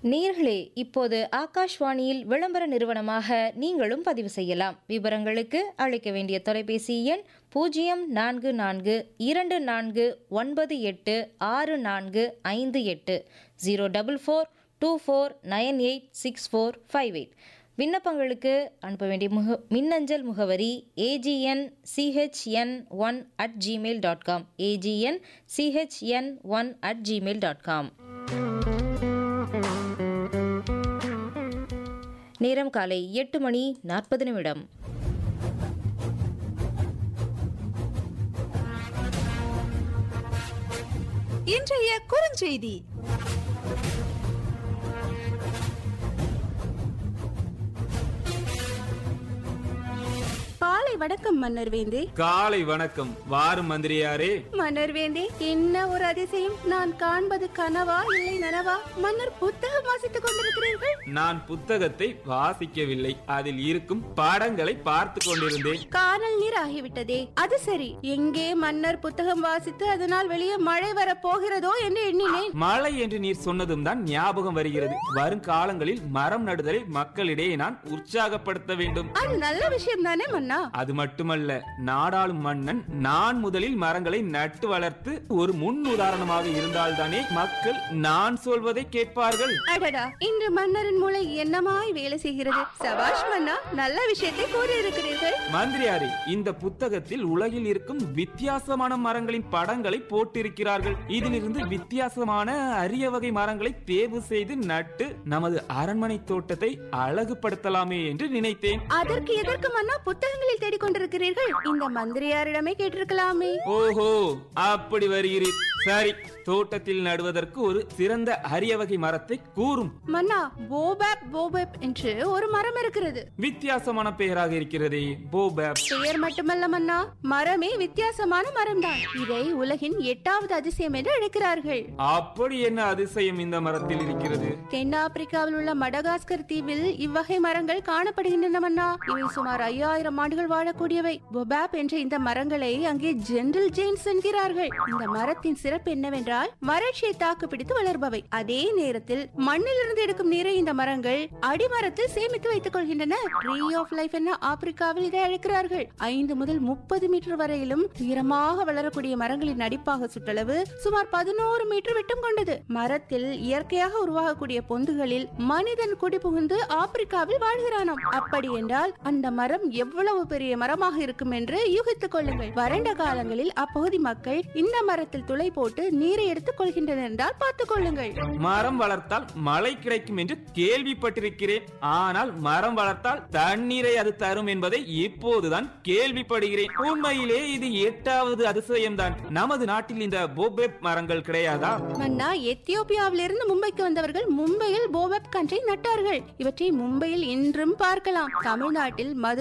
நேர்களே இப்போது ஆகாஷ்வாணியில் விளம்பர நிறுவனமாக நீங்களும் பதிவு செய்யலாம் விவரங்களுக்கு அழைக்க வேண்டிய தொலைபேசி எண் பூஜ்ஜியம் நான்கு நான்கு இரண்டு நான்கு ஒன்பது எட்டு ஆறு நான்கு ஐந்து எட்டு zero double four two four nine eight six four five eight விண்ணப்பங்களுக்கு அனுப்ப வேண்டிய முக மின்னஞ்சல் முகவரி AGN CHN one at Gmail dot com AGN CHN one at Gmail dot com நேரம் காலை எட்டு மணி நாற்பது நிமிடம் இன்றைய குறுஞ்செய்தி காலை வணக்கம் மன்னர் வேந்தே காலை வணக்கம் வாரும் மந்திரியாரே மன்னர் வேந்தே என்ன ஒரு அதிசயம் நான் காண்பது கனவா இல்லை நனவா மன்னர் புத்தகம் வாசித்துக் கொண்டிருக்கிறீர்கள் நான் புத்தகத்தை வாசிக்கவில்லை அதில் இருக்கும் படங்களை பார்த்து கொண்டிருந்தேன் காணல் நீர் ஆகிவிட்டதே அது சரி எங்கே மன்னர் புத்தகம் வாசித்து அதனால் வெளியே மழை வர போகிறதோ என்று எண்ணினேன் மழை என்று நீர் சொன்னதும் தான் ஞாபகம் வருகிறது வருங்காலங்களில் மரம் நடுதலை மக்களிடையே நான் உற்சாகப்படுத்த வேண்டும் அது நல்ல விஷயம் தானே மன்னா அது மட்டுமல்ல நாடாளும் மன்னன் நான் முதலில் மரங்களை நட்டு வளர்த்து ஒரு முன் உதாரணமாக இருந்தால்தானே மக்கள் நான் சொல்வதை கேட்பார்கள் அடடா இன்று மன்னரின் மூளை என்னமாய் வேலை செய்கிறது சபாஷ் மன்னா நல்ல விஷயத்தை கூறியிருக்கிறீர்கள் மந்திரியாரே இந்த புத்தகத்தில் உலகில் இருக்கும் வித்தியாசமான மரங்களின் படங்களை போட்டிருக்கிறார்கள் இதிலிருந்து வித்தியாசமான அரிய வகை மரங்களை தேர்வு செய்து நட்டு நமது அரண்மனை தோட்டத்தை அழகுபடுத்தலாமே என்று நினைத்தேன் அதற்கு எதற்கு மன்னா புத்தகங்களில் தேடிக்கொண்டிருக்கிறீர்கள் இந்த மந்திரியாரிடமே கேட்டிருக்கலாமே ஓஹோ அப்படி வருகிறீர் சரி தோட்டத்தில் நடுவதற்கு ஒரு சிறந்த அரிய வகை மரத்தை கூறும் மன்னா போபேப் போபேப் என்று ஒரு மரம் இருக்கிறது வித்தியாசமான பெயராக இருக்கிறதே போபேப் பெயர் மட்டுமல்ல மன்னா மரமே வித்தியாசமான மரம்தான் இதை உலகின் எட்டாவது அதிசயம் என்று அழைக்கிறார்கள் அப்படி என்ன அதிசயம் இந்த மரத்தில் இருக்கிறது தென்னாப்பிரிக்காவில் உள்ள மடகாஸ்கர் தீவில் இவ்வகை மரங்கள் காணப்படுகின்றன மன்னா இவை சுமார் ஐயாயிரம் ஆண்டுகள் வாழக்கூடியவை பொபாப் என்ற இந்த மரங்களை அங்கே ஜென்ரல் ஜெயின்ஸ் என்கிறார்கள் இந்த மரத்தின் சிறப்பு என்னவென்றால் வறட்சியை தாக்கு பிடித்து வளர்பவை அதே நேரத்தில் மண்ணிலிருந்து எடுக்கும் நீரை இந்த மரங்கள் அடிமரத்தில் சேமித்து வைத்துக் கொள்கின்றன ட்ரீ ஆஃப் லைஃப் என ஆப்பிரிக்காவில் இதை அழைக்கிறார்கள் ஐந்து முதல் முப்பது மீட்டர் வரையிலும் உயரமாக வளரக்கூடிய மரங்களின் அடிப்பாக சுற்றளவு சுமார் பதினோரு மீட்டர் விட்டம் கொண்டது மரத்தில் இயற்கையாக உருவாகக்கூடிய பொந்துகளில் மனிதன் குடிபுகுந்து ஆப்பிரிக்காவில் வாழ்கிறானாம் அப்படி என்றால் அந்த மரம் எவ்வளவு பெரிய மரமாக இருக்கும் என்று யூகித்துக் கொள்ளுங்கள் வறண்ட காலங்களில் அப்பகுதி மக்கள் இந்த மரத்தில் துளை போட்டு நீரை எடுத்துக் கொள்கின்றனர் என்றால் பார்த்துக் கொள்ளுங்கள் மரம் வளர்த்தால் மழை கிடைக்கும் என்று கேள்விப்பட்டிருக்கிறேன் ஆனால் மரம் வளர்த்தால் தண்ணீரை அது தரும் என்பதை இப்போதுதான் கேள்விப்படுகிறேன் உண்மையிலே இது எட்டாவது அதிசயம்தான் நமது நாட்டில் இந்த போபேப் மரங்கள் கிடையாதா மன்னா எத்தியோப்பியாவிலிருந்து மும்பைக்கு வந்தவர்கள் மும்பையில் போபப் கன்றை நட்டார்கள் இவற்றை மும்பையில் இன்றும் பார்க்கலாம் தமிழ்நாட்டில் மது